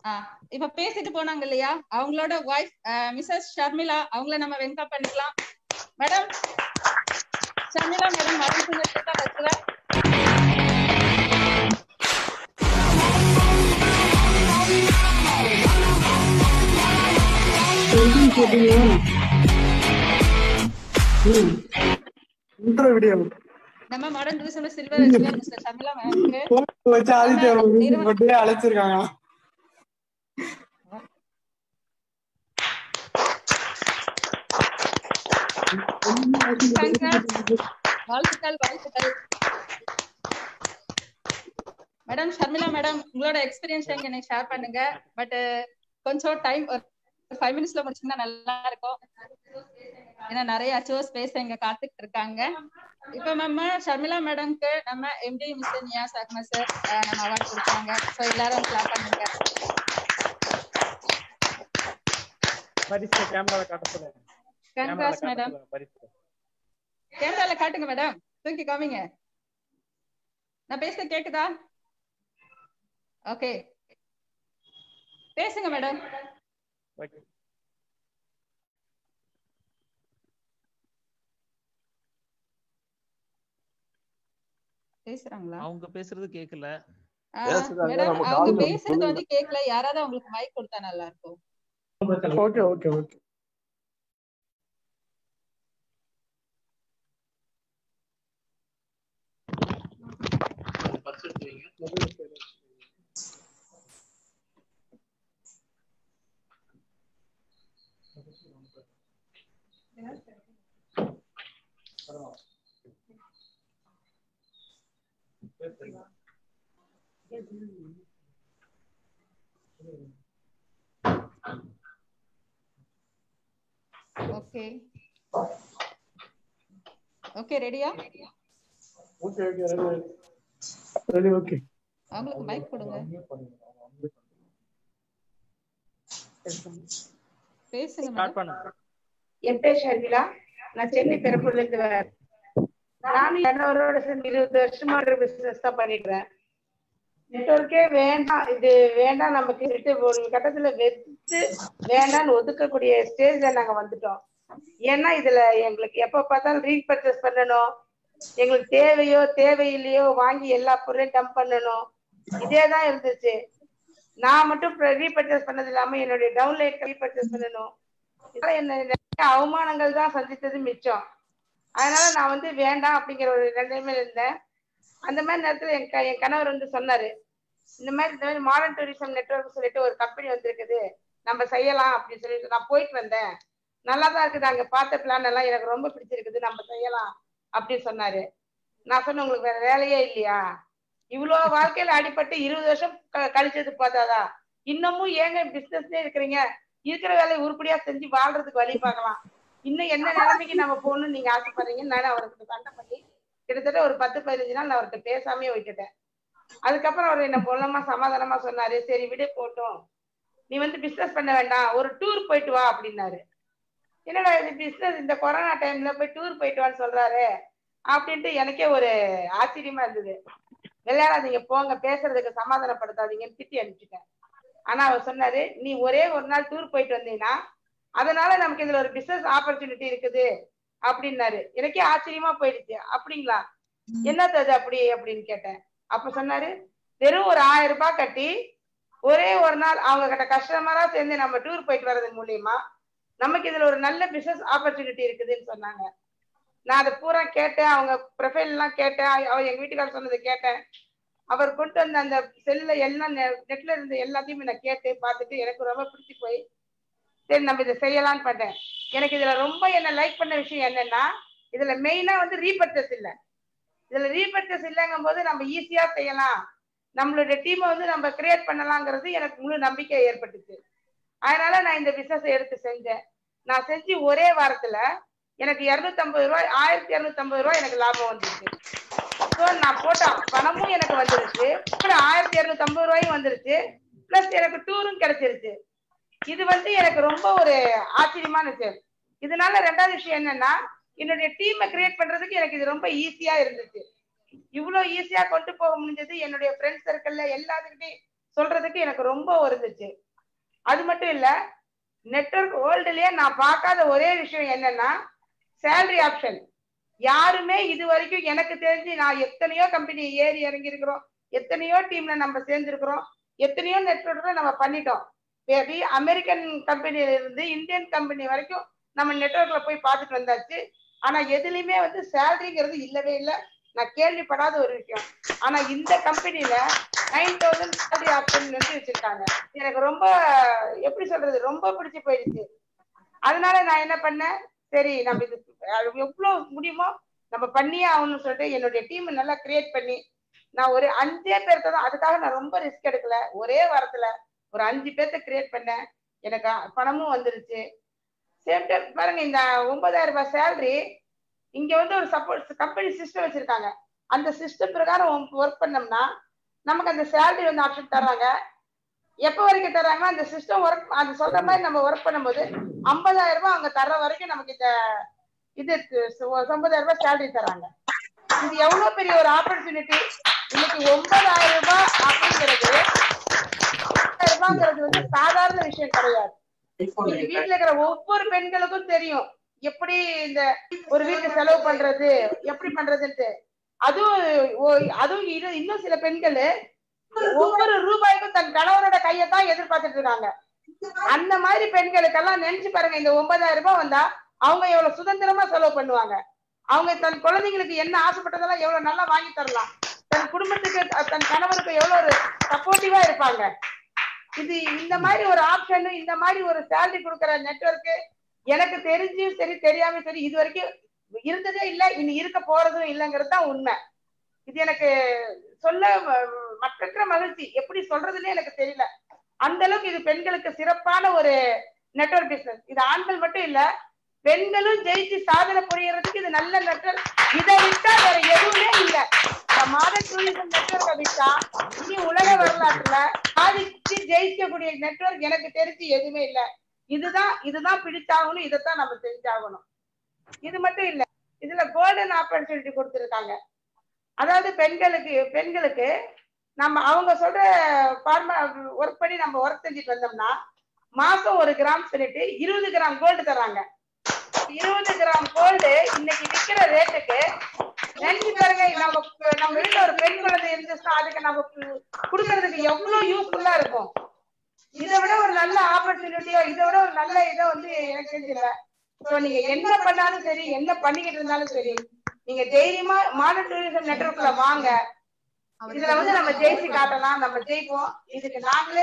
ஆ, இப்ப பேசிட்டு போனாங்க இல்லையா அவங்களோட வாய்ஸ் மிஸ்ஸஸ் ஷர்மிளா அவங்கள நம்ம வெல்கம் பண்ணிக்கலாம் madam Sharmila madam madam singer lecturer intro video நம்ம modern tourism silver lecturer mister Sharmila மேம்க்கு வச்சு ஆதித்யா நிறுவனம். போட்டு அழைச்சிருக்காங்க வாழ்த்துக்கள் வாழ்த்துக்கள் மேடம் ஷர்மிளா மேடம் உங்களோட எக்ஸ்பீரியன்ஸ் எங்க எனக்கு ஷேர் பண்ணுங்க பட் கொஞ்சம் டைம் ஒரு ஃபைவ் மினிட்ஸ்ல முடிச்சீங்கன்னா நல்லா இருக்கும் ஏன்னா நிறைய அச்சோஸ் பேச இங்க காத்துக்கிட்டு இருக்காங்க இப்ப நம்ம ஷர்மிளா மேடம்க்கு நம்ம MD mister Niyas Ahmed sir நம்ம அவார்ட் கொடுத்தாங்க ஸோ எல்லாரும் கிளாப் பண்ணுங்க பரிசு கேமரால காட்ட சொல்லுங்க கங்காஸ் மேடம் பரிசு கேமரால காட்டுங்க மேடம் தூக்கி காமிங்க நான் பேசுறது கேக்குதா ஓகே பேசுங்க மேடம் ஓகே பேசுறாங்களா அவங்க பேசுறது கேக்கல பேசுறாங்க, மேடம் நம்ம அவங்க காதுல பேசுறது சொல்லுங்க. வந்து கேக்கல யாராவது அவங்களுக்கு மைக் கொடுத்தா நல்லா இருக்கும் okay okay okay okay okay ரெடியா ஓகே ஓகே ரெடி ஓகே அவங்களுக்கு மைக் கொடுங்க பேசுங்க ஸ்டார்ட் மேடம் பண்ணுங்க என் பேர் ஷர்மிளா நான் சென்னை பெரம்பூர்ல இருந்து வரேன் நானும் என்னவரோட சேர்ந்து இருபது வருஷமா பிசினஸ் தான் பண்ணிடுறேன் நெட்ஒர்க்கே வேண்டாம் இது வேண்டாம் நமக்கு சொல்லிட்டு ஒரு கட்டத்துல வெறுத்து வேண்டாம்னு ஒதுக்கக்கூடிய ஸ்டேஜ்ல நாங்க வந்துட்டோம் ஏன்னா இதுல எங்களுக்கு எப்ப பார்த்தாலும் ரீபர்ச்சேஸ் பண்ணணும் எங்களுக்கு தேவையோ தேவையில்லையோ வாங்கி எல்லா பொருளையும் டம்ப் பண்ணணும் இதே தான் இருந்துச்சு நான் மட்டும் ரீபர்ச்சேஸ் பண்ணது இல்லாம என்னுடைய டவுன்லைட் ரீபர்ச்சேஸ் பண்ணணும் இதெல்லாம் என்ன நிறைய அவமானங்கள் தான் சந்தித்தது மிச்சம் அதனால நான் வந்து வேண்டாம் அப்படிங்கிற ஒரு நிலைமையில இருந்தேன் அந்த மாதிரி நேரத்துல என் க- என் கணவர் வந்து சொன்னாரு இந்த மாதிரி இந்த மாதிரி மாடர்ன் டூரிசம் நெட்வொர்க் சொல்லிட்டு ஒரு கம்பெனி வந்திருக்குது நம்ம செய்யலாம் அப்படின்னு சொல்லிட்டு நான் போயிட்டு வந்தேன் நல்லா தான் இருக்குது அங்க பார்த்த பிளான் எல்லாம் எனக்கு ரொம்ப பிடிச்சிருக்குது நம்ம செய்யலாம் அப்படின்னு சொன்னாரு நான் சொன்னேன் உங்களுக்கு வேற வேலையே இல்லையா இவ்வளோ வாழ்க்கையில அடிபட்டு இருபது வருஷம் க- கழிச்சது பார்த்தாதா இன்னமும் ஏங்க பிசினஸ்லயே இருக்கிறீங்க இருக்கிற வேலையை உருப்படியா செஞ்சு வாழ்றதுக்கு வழி பார்க்கலாம் இன்னும் என்ன நிலைமைக்கு நம்ம போகணும்னு நீங்க ஆசைப்படுறீங்கன்னு நான் அவருக்கு சண்டை பண்ணி கிட்டத்தட்ட ஒரு பத்து பதினஞ்சு நாள் நான் அவர்கிட்ட பேசாமே விட்டுட்டேன் அதுக்கப்புறம் அவர் என்ன பொல்லமா சமாதானமா சொன்னாரு சரி விடு போட்டும் நீ வந்து பிசினஸ் பண்ண வேண்டாம் ஒரு டூர் போயிட்டு வா அப்படின்னாரு என்னடா இது பிசினஸ் இந்த கொரோனா டைம்ல போய் டூர் போயிட்டு வான்னு சொல்றாரு அப்படின்ட்டு எனக்கே ஒரு ஆச்சரியமா இருந்தது விளையாடாதீங்க போங்க பேசுறதுக்கு சமாதானப்படுத்தாதீங்கன்னு திட்டி அனுப்பிச்சிட்டேன் ஆனா அவர் சொன்னாரு நீ ஒரே ஒரு நாள் டூர் போயிட்டு வந்தீங்கன்னா அதனால நமக்கு இதுல ஒரு பிசினஸ் ஆப்பர்ச்சுனிட்டி இருக்குது அப்படின்னாரு எனக்கே ஆச்சரியமா போயிடுச்சு அப்படிங்களா என்னது அது அப்படி அப்படின்னு கேட்டேன் அப்ப சொன்னாரு வெறும் ஒரு ஆயிரம் ரூபாய் கட்டி ஒரே ஒரு நாள் அவங்க கிட்ட கஸ்டமரா சேர்ந்து நம்ம டூர் போயிட்டு வர்றது மூலியமா நமக்கு இதுல ஒரு நல்ல பிசினஸ் ஆப்பர்ச்சுனிட்டி இருக்குதுன்னு சொன்னாங்க நான் அதை பூரா கேட்டேன் அவங்க ப்ரொஃபைல் எல்லாம் கேட்டேன் அவர் எங்க வீட்டுக்காரர் சொன்னதை கேட்டேன் அவர் கொண்டு வந்த அந்த செல்லுல எல்லாம் நெட்ல இருந்த எல்லாத்தையுமே நான் கேட்டு பார்த்துட்டு எனக்கு ரொம்ப பிடிச்சி போய் சரி நம்ம இதை செய்யலாம்னு பண்ணேன் எனக்கு இதுல ரொம்ப என்ன லைக் பண்ண விஷயம் என்னன்னா இதுல மெயினா வந்து ரீபர்ச்சஸ் இல்ல இதுல ரீபர்ச்சஸ் இல்லைங்கும் போது நம்ம ஈஸியா செய்யலாம் நம்மளுடைய டீமை வந்து நம்ம கிரியேட் பண்ணலாங்கிறது எனக்கு முழு நம்பிக்கை ஏற்பட்டுச்சு அதனால நான் இந்த பிசினஸ் எடுத்து செஞ்சேன் நான் செஞ்சு ஒரே வாரத்துல எனக்கு இருநூத்தம்பது ரூபாய் ஆயிரத்தி இருநூத்தம்பது ரூபாய் எனக்கு லாபம் வந்துருச்சு ஸோ நான் போட்ட பணமும் எனக்கு வந்துருச்சு அப்புறம் ஆயிரத்தி இருநூத்தம்பது ரூபாயும் வந்துருச்சு பிளஸ் எனக்கு டூரும் கிடைச்சிருச்சு இது வந்து எனக்கு ரொம்ப ஒரு ஆச்சரியமான விஷயம் இதனால ரெண்டாவது விஷயம் என்னன்னா என்னுடைய டீமை கிரியேட் பண்றதுக்கு எனக்கு இது ரொம்ப ஈஸியா இருந்துச்சு இவ்வளவு ஈஸியா கொண்டு போக முடிஞ்சது என்னுடைய ஃப்ரெண்ட்ஸ் சர்க்கிள்ல எல்லாத்துக்கிட்டையும் சொல்றதுக்கு எனக்கு ரொம்ப ஒரு இருந்துச்சு அது மட்டும் இல்ல நெட்வொர்க் வேர்ல்டுலயே நான் பார்க்காத ஒரே விஷயம் என்னன்னா சேலரி ஆப்ஷன் யாருமே இது வரைக்கும் எனக்கு தெரிஞ்சு நான் எத்தனையோ கம்பெனி ஏறி இறங்கி இருக்கிறோம் எத்தனையோ டீம்ல நம்ம சேர்ந்திருக்கிறோம் எத்தனையோ நெட்வொர்க்ல நம்ம பண்ணிட்டோம் மேபி அமெரிக்கன் கம்பெனில இருந்து இந்தியன் கம்பெனி வரைக்கும் நம்ம நெட்வொர்க்ல போய் பார்த்துட்டு வந்தாச்சு ஆனா எதுலயுமே வந்து சேலரிங்கிறது இல்லவே இல்லை நான் கேள்விப்படாத ஒரு விஷயம் ஆனா இந்த கம்பெனில நைன் தௌசண்ட் சேலரி ஆப்ஷன் வந்து வச்சிருக்காங்க எனக்கு ரொம்ப எப்படி சொல்றது ரொம்ப பிடிச்சு போயிடுச்சு அதனால நான் என்ன பண்ணேன் சரி நம்ம இது அது எவ்வளவு முடியுமோ நம்ம பண்ணியே ஆகணும்னு சொல்லிட்டு என்னுடைய டீம் நல்லா கிரியேட் பண்ணி நான் ஒரு அஞ்சே பேர்த்த தான் அதுக்காக நான் ரொம்ப ரிஸ்க் எடுக்கல ஒரே வாரத்துல ஒரு அஞ்சு பேர்த்த கிரியேட் பண்ணேன் எனக்கு பணமும் வந்துருச்சு சேம் டைம் பாருங்க இந்த ஒன்பதாயிரம் ரூபாய் சேலரி இங்க வந்து ஒரு சப்போர்ட் கம்பெனி சிஸ்டம் வச்சிருக்காங்க அந்த சிஸ்டம் பிரகாரம் ஒர்க் பண்ணோம்னா நமக்கு அந்த சேலரி வந்து ஆப்ஷன் தர்றாங்க எப்ப வரைக்கும் தர்றாங்கன்னா அந்த சிஸ்டம் ஒர்க் அது சொல்ற மாதிரி நம்ம ஒர்க் பண்ணும்போது ஐம்பதாயிரம் ரூபாய் அவங்க தர்ற வரைக்கும் நமக்கு இந்த இது ஒன்பதாயிரம் ரூபாய் சேலரி தராங்க இது எவ்வளவு பெரிய ஒரு ஆப்பர்ச்சுனிட்டி இன்னைக்கு ஒன்பதாயிரம் ரூபாய் அப்படிங்கிறது ஒன்பதாயிரம் ரூபாய்ங்கிறது வந்து சாதாரண விஷயம் கிடையாது இன்னைக்கு வீட்டுல இருக்கிற ஒவ்வொரு பெண்களுக்கும் தெரியும் எப்படி இந்த ஒரு வீட்டு செலவு பண்றது எப்படி பண்றதுன்ட்டு அதுவும் ஓ- அதுவும் இரு- இன்னும் சில பெண்கள் ஒவ்வொரு ரூபாய்க்கும் தன் கணவரோட கையை தான் எதிர்பார்த்துட்டு இருக்காங்க அந்த மாதிரி பெண்களுக்கெல்லாம் நினைச்சு பாருங்க இந்த ஒன்பதாயிரம் ரூபாய் வந்தா அவங்க எவ்வளவு சுதந்திரமா செலவு பண்ணுவாங்க அவங்க தன் குழந்தைங்களுக்கு என்ன ஆசைப்பட்டதெல்லாம் எவ்வளவு நல்லா வாங்கி தரலாம் தன் குடும்பத்துக்கு த- தன் கணவருக்கு எவ்வளவு ஒரு சப்போர்ட்டிவா இருப்பாங்க இது இந்த மாதிரி ஒரு ஆப்ஷன் இந்த மாதிரி ஒரு சேலரி கொடுக்கற நெட்வொர்க் எனக்கு தெரிஞ்சும் சரி தெரியாம சரி இது வரைக்கும் இருந்ததே இல்ல இனி இருக்க போறதும் இல்லைங்கிறது தான் உண்மை இது எனக்கு சொல்ல ம- மற்றற்ற மகிழ்ச்சி எப்படி சொல்றதுன்னே எனக்கு தெரியல அந்த அளவுக்கு இது பெண்களுக்கு சிறப்பான ஒரு நெட்வொர்க் பிசினஸ் இது ஆண்கள் மட்டும் இல்ல பெண்களும் ஜெயிச்சு சாதனை புரியறதுக்கு இது நல்ல நெட்வொர்க் இதை விட்டா வேற எதுவுமே இல்ல இந்த மாடல் டூரிசம் நெட்வொர்க்கை விட்டா இனி உலக வரலாற்றுல சாதிச்சு ஜெயிக்கக்கூடிய நெட்வொர்க் எனக்கு தெரிஞ்சு எதுவுமே இல்ல இதுதான் இதுதான் பிடிச்சாகணும் இதைத்தான் நம்ம செஞ்சாகணும் இது மட்டும் இல்ல இதுல கோல்டன் ஆப்பர்ச்சுனிட்டி கொடுத்திருக்காங்க அதாவது பெண்களுக்கு பெண்களுக்கு நம்ம அவங்க சொல்ற ஃபார்மா ஒர்க் பண்ணி நம்ம ஒர்க் செஞ்சுட்டு வந்தோம்னா மாசம் ஒரு கிராம் சொல்லிட்டு இருபது கிராம் கோல்டு தராங்க இருபது கிராம் கோல்டு இன்னைக்கு விக்கிற ரேட்டுக்கு நினைச்சு பாருங்க நம்ம நம்ம வீட்டுல ஒரு பெண் குழந்தை இருந்துச்சுன்னா அதுக்கு நம்ம கு- கொடுக்கறதுக்கு எவ்வளவு யூஸ்ஃபுல்லா இருக்கும் இதை விட ஒரு நல்ல ஆப்பர்ச்சுனிட்டியோ இதை விட ஒரு நல்ல இதை வந்து எனக்கு தெரியல ஸோ நீங்க என்ன பண்ணாலும் சரி என்ன பண்ணிக்கிட்டு இருந்தாலும் சரி நீங்க தைரியமா மாடர்ன் டூரிசம் நெட்வொர்க்ல வாங்க இதுல வந்து நம்ம ஜெயிச்சு காட்டலாம் நம்ம ஜெயிப்போம் இதுக்கு நாங்களே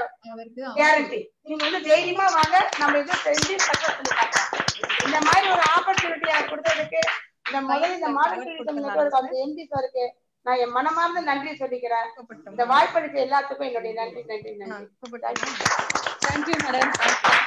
கேரண்டி நீங்க வந்து தைரியமா வாங்க நம்ம இதை செஞ்சு சக்சஸ் பண்ணி காட்டலாம் இந்த மாதிரி ஒரு ஆப்பர்ச்சுனிட்டி எனக்கு கொடுத்ததுக்கு இந்த முதல்ல இந்த மாடர்ன் டூரிசம் நெட்வொர்க் அந்த எம்பி சாருக்கு நான் என் மனமார்ந்த நன்றி சொல்லிக்கிறேன் இந்த வாய்ப்பளித்த எல்லாத்துக்கும் என்னுடைய நன்றி நன்றி நன்றி தேங்க்யூ மேடம்